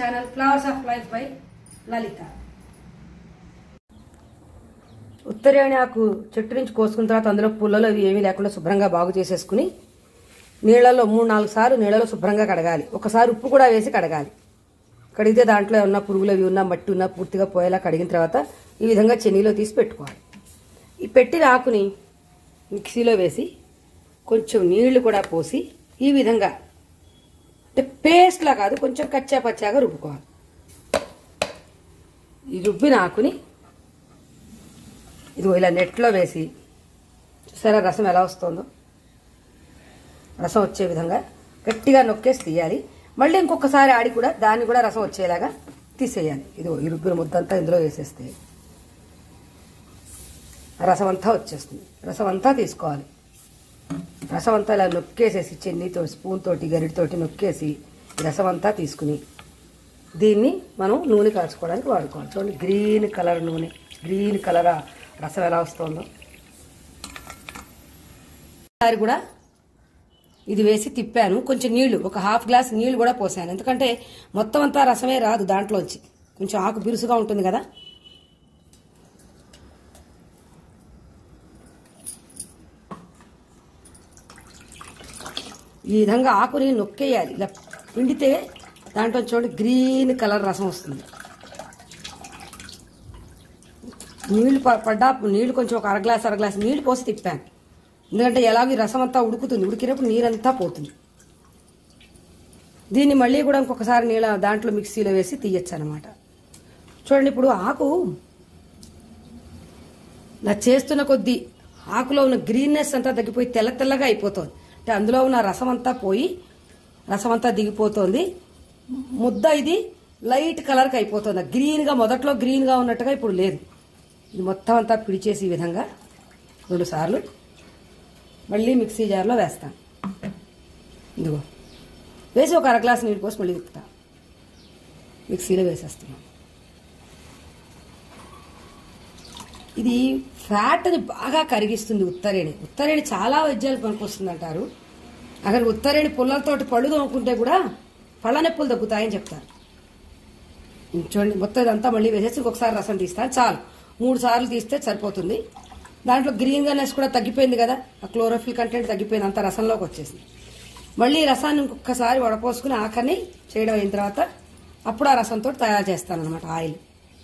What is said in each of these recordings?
channel flowers of life by Lalitha Uttarayani ఆకు చెట్టు నుంచి కోసుకున్న తర్వాత అందులో పుల్లలు అవి ఏమీ లేకుండా శుభ్రంగా బాగు చేసేసుకుని నీళ్ళలో మూడు నాలుగు సార్లు నీళ్ళలో శుభ్రంగా కడగాలి ఒకసారి ఉప్పు కూడా వేసి కడగాలి కడిగితే దాంట్లో ఉన్న పురుగులు అవి ఉన్నా మట్టి ఉన్నా పూర్తిగా పోయేలా కడిగిన తర్వాత ఈ విధంగా చెన్నీలో తీసి పెట్టుకోవాలి ఈ పెట్టిన ఆకుని మిక్సీలో వేసి కొంచెం నీళ్లు కూడా పోసి ఈ విధంగా అంటే పేస్ట్లా కాదు కొంచెం కచ్చా పచ్చాగా రుబ్బుకోవాలి ఈ రుబ్బిన ఆకుని ఇదిగో ఇలా నెట్లో వేసి చూసారా రసం ఎలా వస్తుందో రసం వచ్చే విధంగా గట్టిగా నొక్కేసి తీయాలి మళ్ళీ ఇంకొకసారి ఆడి కూడా దాన్ని కూడా రసం వచ్చేలాగా తీసేయాలి ఇదిగో ఈ రుబ్బిన ముద్దంతా ఇందులో వేసేస్తే ఆ రసం అంతా వచ్చేస్తుంది రసం అంతా తీసుకోవాలి రసం అంతా ఇలా నొక్కేసేసి చెన్నీతో స్పూన్ తోటి గరిటితోటి నొక్కేసి ఈ రసం అంతా తీసుకుని దీన్ని మనం నూనె కాచుకోవడానికి వాడుకోవాలి చూడండి గ్రీన్ కలర్ నూనె గ్రీన్ కలర్ ఆ రసం ఎలా వస్తుందో ఒకసారి కూడా ఇది వేసి తిప్పాను కొంచెం నీళ్లు ఒక హాఫ్ గ్లాస్ నీళ్లు కూడా పోసాను ఎందుకంటే మొత్తం అంతా రసమే రాదు దాంట్లోంచి కొంచెం ఆకు బిరుసుగా ఉంటుంది కదా ఈ విధంగా ఆకుని నొక్కేయాలి ఇలా పిండితే దాంట్లో చూడండి గ్రీన్ కలర్ రసం వస్తుంది నీళ్లు ప- పడ్డా నీళ్లు కొంచెం ఒక అర గ్లాస్ అర గ్లాస్ నీళ్లు పోసి తిప్పాను ఎందుకంటే ఎలాగో ఈ రసం అంతా ఉడుకుతుంది ఉడికినప్పుడు నీరంతా పోతుంది దీన్ని మళ్ళీ కూడా ఇంకొకసారి నీళ్ళ దాంట్లో మిక్సీలో వేసి తీయచ్చు అనమాట చూడండి ఇప్పుడు ఆకు నా చేస్తున్న కొద్దీ ఆకులో ఉన్న గ్రీన్నెస్ అంతా తగ్గిపోయి తెల్ల తెల్లగా అయిపోతుంది అంటే అందులో ఉన్న రసం అంతా పోయి రసం అంతా దిగిపోతుంది ముద్ద ఇది లైట్ కలర్కి అయిపోతుంది గ్రీన్గా మొదట్లో గ్రీన్గా ఉన్నట్టుగా ఇప్పుడు లేదు ఇది మొత్తం అంతా పిడిచేసి ఈ విధంగా రెండు సార్లు మళ్ళీ మిక్సీ జార్లో వేస్తాను ఇదిగో వేసి ఒక అర గ్లాస్ నీళ్ళు పోసి మళ్ళీ తిప్పుతా మిక్సీలో వేసేస్తున్నాం ఇది ఫ్యాట్ని బాగా కరిగిస్తుంది ఉత్తరేణి ఉత్తరేణి చాలా వైద్యాలు పనికొస్తుంది అంటారు అక్కడ ఉత్తరేణి పుల్లలతోటి పళ్ళు తోముకుంటే కూడా పళ్ళ నొప్పులు తగ్గుతాయని చెప్తారు చూడండి మొత్తం ఇదంతా మళ్ళీ వేసేసి ఇంకొకసారి రసం తీస్తాను చాలు మూడు సార్లు తీస్తే సరిపోతుంది దాంట్లో గ్రీన్ గానెస్ కూడా తగ్గిపోయింది కదా ఆ క్లోరోఫిల్ కంటెంట్ తగ్గిపోయింది అంత రసంలోకి వచ్చేసింది మళ్ళీ ఈ రసాన్ని ఇంకొకసారి వడపోసుకుని ఆఖరిని చేయడం అయిన తర్వాత అప్పుడు ఆ రసంతో తయారు చేస్తాను అనమాట ఆయిల్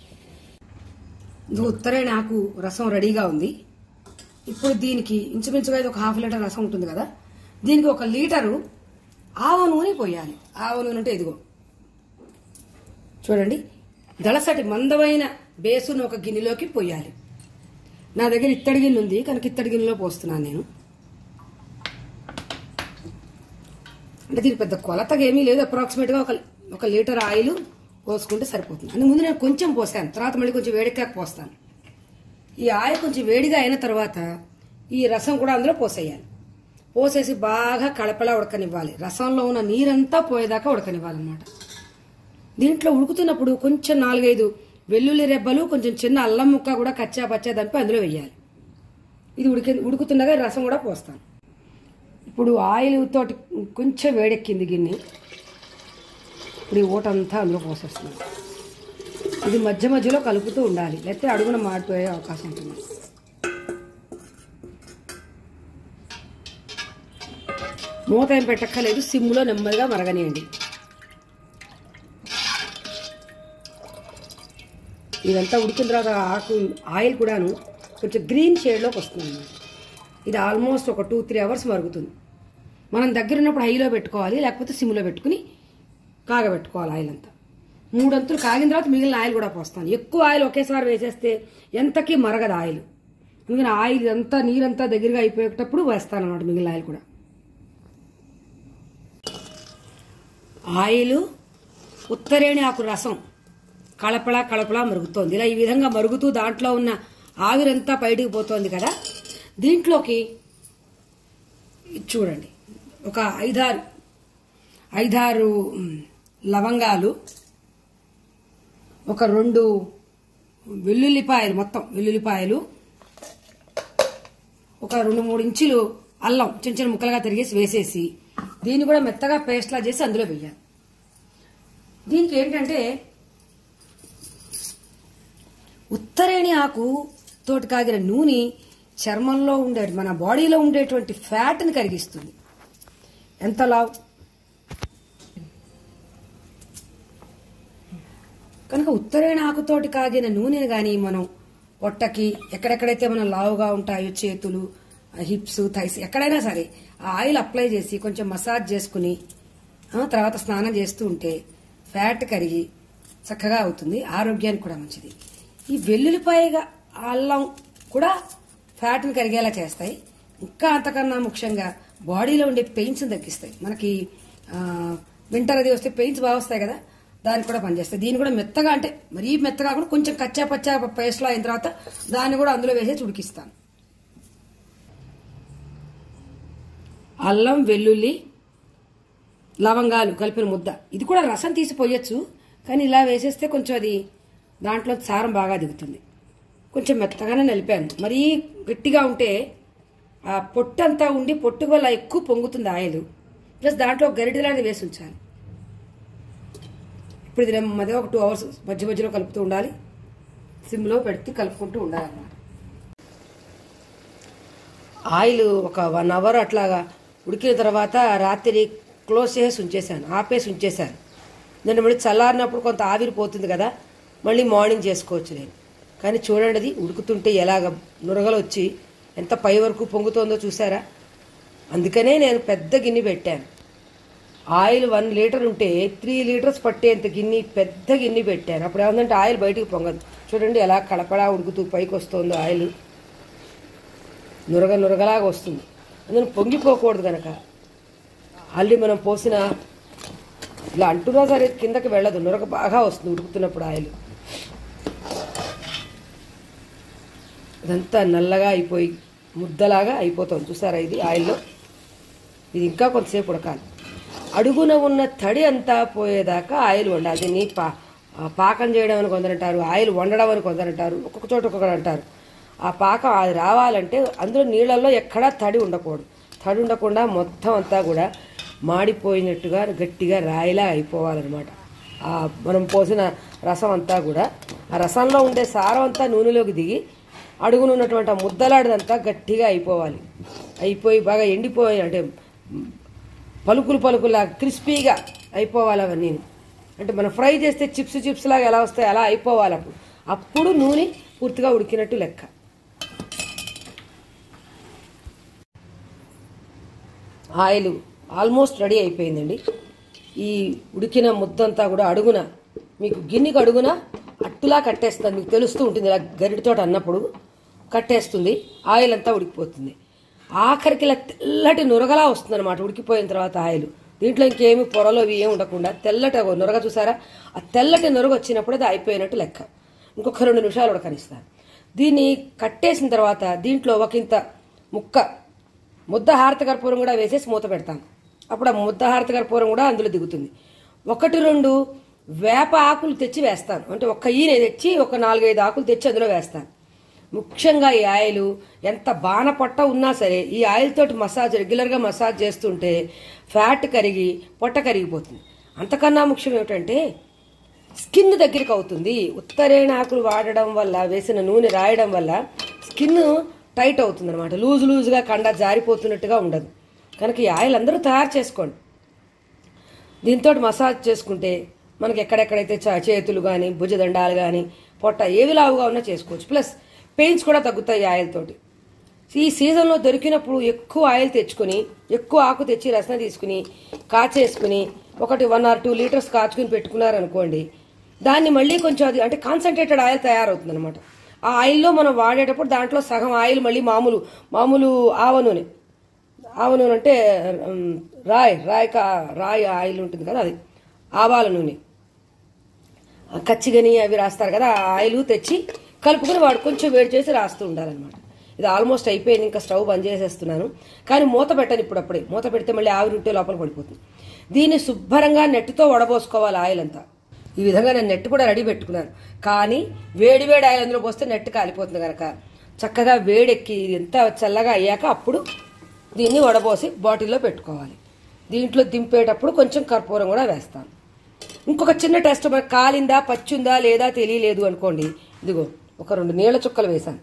ఇది ఉత్తరే నాకు రసం రెడీగా ఉంది ఇప్పుడు దీనికి ఇంచుమించుగా ఇది ఒక హాఫ్ లీటర్ రసం ఉంటుంది కదా దీనికి ఒక లీటరు ఆవ నూనె పోయాలి ఆవ నూనె అంటే ఇదిగో చూడండి దళసటి మందమైన బేసును ఒక గిన్నెలోకి పోయాలి నా దగ్గర ఇత్తడి గిన్నె ఉంది కనుక ఇత్తడి గిన్నెలో పోస్తున్నాను నేను అంటే దీనికి పెద్ద కొలతగా ఏమీ లేదు అప్రాక్సిమేట్గా ఒక ఒక లీటర్ ఆయిల్ పోసుకుంటే సరిపోతుంది అని ముందు నేను కొంచెం పోసాను తర్వాత మళ్ళీ కొంచెం వేడికాక పోస్తాను ఈ ఆయిల్ కొంచెం వేడిగా అయిన తర్వాత ఈ రసం కూడా అందులో పోసేయాలి పోసేసి బాగా కలపలా ఉడకనివ్వాలి రసంలో ఉన్న నీరంతా పోయేదాకా ఉడకనివ్వాలన్నమాట దీంట్లో ఉడుకుతున్నప్పుడు కొంచెం నాలుగైదు వెల్లుల్లి రెబ్బలు కొంచెం చిన్న అల్లం ముక్క కూడా కచ్చా పచ్చా దంపి అందులో వెయ్యాలి ఇది ఉడికి ఉడుకుతుండగా ఈ రసం కూడా పోస్తాను ఇప్పుడు ఆయిల్ తోటి కొంచెం వేడెక్కింది గిన్నె ఇప్పుడు ఈ ఊటంతా అందులో పోసేస్తున్నాను ఇది మధ్య మధ్యలో కలుపుతూ ఉండాలి లేకపోతే అడుగున మాడిపోయే అవకాశం ఉంటుంది మూత ఏం పెట్టక్కర్లేదు సిమ్లో నెమ్మదిగా మరగనియండి ఇదంతా ఉడికిన తర్వాత ఆకు ఆయిల్ కూడాను కొంచెం గ్రీన్ షేడ్లోకి వస్తుంది అన్నమాట ఇది ఆల్మోస్ట్ ఒక టూ త్రీ అవర్స్ మరుగుతుంది మనం దగ్గర ఉన్నప్పుడు హైలో పెట్టుకోవాలి లేకపోతే సిమ్లో పెట్టుకుని కాగబెట్టుకోవాలి ఆయిల్ అంతా మూడంతులు కాగిన తర్వాత మిగిలిన ఆయిల్ కూడా పోస్తాను ఎక్కువ ఆయిల్ ఒకేసారి వేసేస్తే ఎంతకీ మరగదు ఆయిల్ అందుకని ఆయిల్ అంతా నీరంతా దగ్గరగా అయిపోయేటప్పుడు వేస్తాను అనమాట మిగిలిన ఆయిల్ కూడా ఆయిల్ ఉత్తరేణి ఆకు రసం కళపళ కళపళ మరుగుతోంది ఇలా ఈ విధంగా మరుగుతూ దాంట్లో ఉన్న ఆవిరంతా బయటికి పోతోంది కదా దీంట్లోకి ఇది చూడండి ఒక ఐదారు ఐదారు మ్, లవంగాలు ఒక రెండు వెల్లుల్లిపాయలు మొత్తం వెల్లుల్లిపాయలు ఒక రెండు మూడు ఇంచులు అల్లం చిన్న చిన్న ముక్కలుగా తిరిగేసి వేసేసి దీన్ని కూడా మెత్తగా పేస్ట్లా చేసి అందులో వేయాలి దీనికి ఏంటంటే ఉత్తరేణి ఆకు తోటి కాగిన నూనె చర్మంలో ఉండే మన బాడీలో ఉండేటువంటి ఫ్యాట్ని కరిగిస్తుంది ఎంత లావు కనుక ఉత్తరేణ ఆకుతోటి కాగిన నూనెని కానీ మనం పొట్టకి ఎక్కడెక్కడైతే మనం లావుగా ఉంటాయో చేతులు హిప్స్ థైస్ ఎక్కడైనా సరే ఆ ఆయిల్ అప్లై చేసి కొంచెం మసాజ్ చేసుకుని ఆ, తర్వాత స్నానం చేస్తూ ఉంటే ఫ్యాట్ కరిగి చక్కగా అవుతుంది ఆరోగ్యానికి కూడా మంచిది ఈ వెల్లుల్లిపాయగా అల్లం కూడా ఫ్యాట్ని కరిగేలా చేస్తాయి ఇంకా అంతకన్నా ముఖ్యంగా బాడీలో ఉండే పెయిన్స్ తగ్గిస్తాయి మనకి ఆ, వింటర్ అది వస్తే పెయిన్స్ బాగా వస్తాయి కదా దానికి కూడా పనిచేస్తాయి దీన్ని కూడా మెత్తగా అంటే మరీ మెత్తగా కూడా కొంచెం కచ్చా పచ్చా పేస్ట్లో అయిన తర్వాత దాన్ని కూడా అందులో వేసేసి ఉడికిస్తాను అల్లం వెల్లుల్లి లవంగాలు కలిపిన ముద్ద ఇది కూడా రసం తీసి పోయొచ్చు కానీ ఇలా వేసేస్తే కొంచెం అది దాంట్లో సారం బాగా దిగుతుంది కొంచెం మెత్తగానే నలిపాను మరీ గట్టిగా ఉంటే ఆ పొట్టు అంతా ఉండి పొట్టు వల్ల ఎక్కువ పొంగుతుంది ఆయిల్ ప్లస్ దాంట్లో గరిటె లాంటిది వేసి ఉంచాలి ఇప్పుడు ఇది నెమ్మదిగా ఒక టూ అవర్స్ మధ్య మధ్యలో కలుపుతూ ఉండాలి సిమ్లో పెడుతూ కలుపుకుంటూ ఉండాలన్నమాట ఆయిల్ ఒక వన్ అవర్ అట్లాగా ఉడికిన తర్వాత రాత్రి క్లోజ్ చేసి ఉంచేసాను ఆపేసి ఉంచేసాను నేను మళ్ళీ చల్లారినప్పుడు కొంత ఆవిరిపోతుంది కదా మళ్ళీ మార్నింగ్ చేసుకోవచ్చు నేను కానీ చూడండి అది ఉడుకుతుంటే ఎలాగ నురగలు వచ్చి ఎంత పై వరకు పొంగుతోందో చూసారా అందుకనే నేను పెద్ద గిన్నె పెట్టాను ఆయిల్ వన్ లీటర్ ఉంటే త్రీ లీటర్స్ పట్టేంత గిన్నె పెద్ద గిన్నె పెట్టాను అప్పుడు ఏమందంటే ఆయిల్ బయటికి పొంగదు చూడండి ఎలా కడపడా ఉడుకుతూ పైకి వస్తుందో ఆయిల్ నురగ నురగలాగా వస్తుంది అందులో పొంగిపోకూడదు కనుక ఆల్రెడీ మనం పోసిన ఇలా అంటున్నా సరే కిందకి వెళ్ళదు నురగ బాగా వస్తుంది ఉడుకుతున్నప్పుడు ఆయిల్ ఇదంతా నల్లగా అయిపోయి ముద్దలాగా అయిపోతుంది చూసారా ఇది ఆయిల్లో ఇది ఇంకా కొంతసేపు ఉడకాలి అడుగున ఉన్న తడి అంతా పోయేదాకా ఆయిల్ వండాలి దీన్ని పా ఆ పాకం చేయడం అని కొందరంటారు ఆయిల్ వండడం అని కొందరంటారు ఒక్కొక్క చోట ఒక్కొక్కరు అంటారు ఆ పాకం అది రావాలంటే అందులో నీళ్ళల్లో ఎక్కడా తడి ఉండకూడదు తడి ఉండకుండా మొత్తం అంతా కూడా మాడిపోయినట్టుగా గట్టిగా రాయిలా అయిపోవాలన్నమాట ఆ మనం పోసిన రసం అంతా కూడా ఆ రసంలో ఉండే సారం అంతా నూనెలోకి దిగి అడుగున ఉన్నటువంటి ఆ ముద్దలాడిదంతా గట్టిగా అయిపోవాలి అయిపోయి బాగా ఎండిపోయి అంటే పలుకులు పలుకులా క్రిస్పీగా అయిపోవాలి అవన్నీ అంటే మనం ఫ్రై చేస్తే చిప్స్ చిప్స్ లాగా ఎలా వస్తాయి అలా అయిపోవాలి అప్పుడు అప్పుడు నూనె పూర్తిగా ఉడికినట్టు లెక్క ఆయిల్ ఆల్మోస్ట్ రెడీ అయిపోయిందండి ఈ ఉడికిన ముద్దంతా కూడా అడుగున మీకు గిన్నెకి అడుగున అట్టులా కట్టేస్తుంది మీకు తెలుస్తూ ఉంటుంది ఇలా గరిటితోటి అన్నప్పుడు కట్టేస్తుంది ఆయిల్ అంతా ఉడికిపోతుంది ఆఖరికి ఇలా తెల్లటి నురగలా వస్తుంది అనమాట ఉడికిపోయిన తర్వాత ఆయిల్ దీంట్లో ఇంకేమి పొరలు అవి ఏమి ఉండకుండా తెల్లటి ఒక నురగ చూసారా ఆ తెల్లటి నురగ వచ్చినప్పుడు అది అయిపోయినట్టు లెక్క ఇంకొక రెండు నిమిషాలు ఉడకనిస్తాను దీన్ని కట్టేసిన తర్వాత దీంట్లో ఒక ఇంత ముక్క ముద్ద హారత కర్పూరం కూడా వేసేసి మూత పెడతాను అప్పుడు ఆ ముద్ద హారత కర్పూరం కూడా అందులో దిగుతుంది ఒకటి రెండు వేప ఆకులు తెచ్చి వేస్తాను అంటే ఒక్క ఈయన తెచ్చి ఒక నాలుగైదు ఆకులు తెచ్చి అందులో వేస్తాను ముఖ్యంగా ఈ ఆయిల్ ఎంత బాణ పొట్ట ఉన్నా సరే ఈ ఆయిల్ తోటి మసాజ్ రెగ్యులర్గా మసాజ్ చేస్తుంటే ఫ్యాట్ కరిగి పొట్ట కరిగిపోతుంది అంతకన్నా ముఖ్యం ఏమిటంటే స్కిన్ దగ్గరికి అవుతుంది ఉత్తరేణ ఆకులు వాడడం వల్ల వేసిన నూనె రాయడం వల్ల స్కిన్ టైట్ అవుతుంది అనమాట లూజ్ లూజ్గా కండ జారిపోతున్నట్టుగా ఉండదు కనుక ఈ ఆయిల్ అందరూ తయారు చేసుకోండి దీంతో మసాజ్ చేసుకుంటే మనకి ఎక్కడెక్కడైతే చ- చేతులు కానీ భుజదండాలు కానీ పొట్ట ఏవి లావుగా ఉన్నా చేసుకోవచ్చు ప్లస్ పెయిన్స్ కూడా తగ్గుతాయి ఈ ఆయిల్ తోటి ఈ సీజన్లో దొరికినప్పుడు ఎక్కువ ఆయిల్ తెచ్చుకొని ఎక్కువ ఆకు తెచ్చి రసన తీసుకుని కాచేసుకుని ఒకటి వన్ ఆర్ టూ లీటర్స్ కాచుకుని పెట్టుకున్నారనుకోండి దాన్ని మళ్ళీ కొంచెం అది అంటే కాన్సన్ట్రేటెడ్ ఆయిల్ తయారవుతుంది అనమాట ఆ ఆయిల్లో మనం వాడేటప్పుడు దాంట్లో సగం ఆయిల్ మళ్ళీ మామూలు మామూలు ఆవ నూనె ఆవ నూనె అంటే ఉమ్, రాయ్ రాయ్ కా రాయ్ ఆయిల్ ఉంటుంది కదా అది ఆవాల నూనె ఆ కచ్చిగని అవి రాస్తారు కదా ఆ ఆయిల్ తెచ్చి కలుపుకొని వాడు కొంచెం వేడి చేసి రాస్తూ ఉండాలన్నమాట ఇది ఆల్మోస్ట్ అయిపోయింది ఇంకా స్టవ్ బంద్ చేసేస్తున్నాను కానీ మూత పెట్టను ఇప్పుడు అప్పుడే మూత పెడితే మళ్ళీ ఆవిరి ఉంటే లోపల పడిపోతుంది దీన్ని శుభ్రంగా నెట్తో వడబోసుకోవాలి ఆయిల్ అంతా ఈ విధంగా నేను నెట్ కూడా రెడీ పెట్టుకున్నాను కానీ వేడి వేడి ఆయిల్ అందులో పోస్తే నెట్ కాలిపోతుంది కనుక చక్కగా వేడెక్కి ఇది ఎంత చల్లగా అయ్యాక అప్పుడు దీన్ని వడబోసి బాటిల్లో పెట్టుకోవాలి దీంట్లో దింపేటప్పుడు కొంచెం కర్పూరం కూడా వేస్తాను ఇంకొక చిన్న టెస్ట్ మరి కాలిందా పచ్చుందా లేదా తెలియలేదు అనుకోండి ఇదిగో ఒక రెండు నీళ్ళ చుక్కలు వేశాను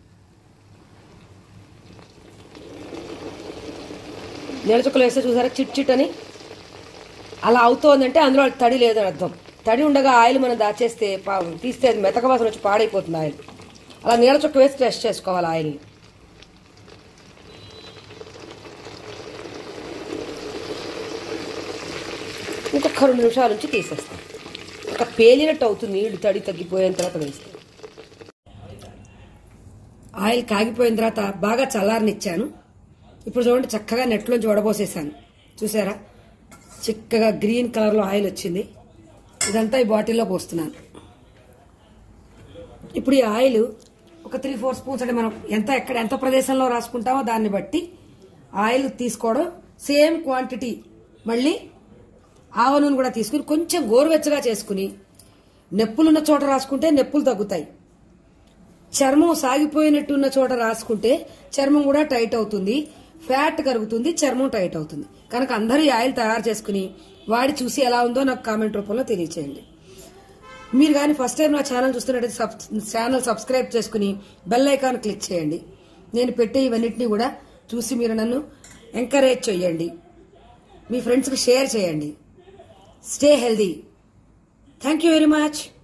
నీళ్ళ చుక్కలు వేస్తే చూసారా చిట్ చిట్ అని అలా అవుతోందంటే అందులో తడి లేదని అర్థం తడి ఉండగా ఆయిల్ మనం దాచేస్తే పా- తీస్తే అది మెతక వాసన వచ్చి పాడైపోతుంది ఆయిల్ అలా నీళ్ళ చుక్క వేసి టెస్ట్ చేసుకోవాలి ఆయిల్ని ఇంకొక రెండు నిమిషాల నుంచి తీసేస్తాం ఒక పేలినట్టు అవుతుంది నీళ్లు తడి తగ్గిపోయిన తర్వాత వేస్తే ఆయిల్ కాగిపోయిన తర్వాత బాగా చల్లారనిచ్చాను ఇప్పుడు చూడండి చక్కగా నెట్లోంచి వడబోసేసాను చూసారా చిక్కగా గ్రీన్ కలర్లో ఆయిల్ వచ్చింది ఇదంతా ఈ బాటిల్లో పోస్తున్నాను ఇప్పుడు ఈ ఆయిల్ ఒక త్రీ ఫోర్ స్పూన్స్ అంటే మనం ఎంత ఎక్కడ ఎంత ప్రదేశంలో రాసుకుంటామో దాన్ని బట్టి ఆయిల్ తీసుకోవడం సేమ్ క్వాంటిటీ మళ్ళీ ఆవ నూనె కూడా తీసుకుని కొంచెం గోరువెచ్చగా చేసుకుని నొప్పులున్న చోట రాసుకుంటే నొప్పులు తగ్గుతాయి చర్మం సాగిపోయినట్టు ఉన్న చోట రాసుకుంటే చర్మం కూడా టైట్ అవుతుంది ఫ్యాట్ కరుగుతుంది చర్మం టైట్ అవుతుంది కనుక అందరూ ఈ ఆయిల్ తయారు చేసుకుని వాడి చూసి ఎలా ఉందో నాకు కామెంట్ రూపంలో తెలియచేయండి మీరు కానీ ఫస్ట్ టైం నా ఛానల్ చూస్తున్నట్టయితే సబ్ ఛానల్ సబ్స్క్రైబ్ చేసుకుని బెల్ ఐకాన్ క్లిక్ చేయండి నేను పెట్టే ఇవన్నిటిని కూడా చూసి మీరు నన్ను ఎంకరేజ్ చేయండి మీ ఫ్రెండ్స్కి షేర్ చేయండి stay healthy thank you very much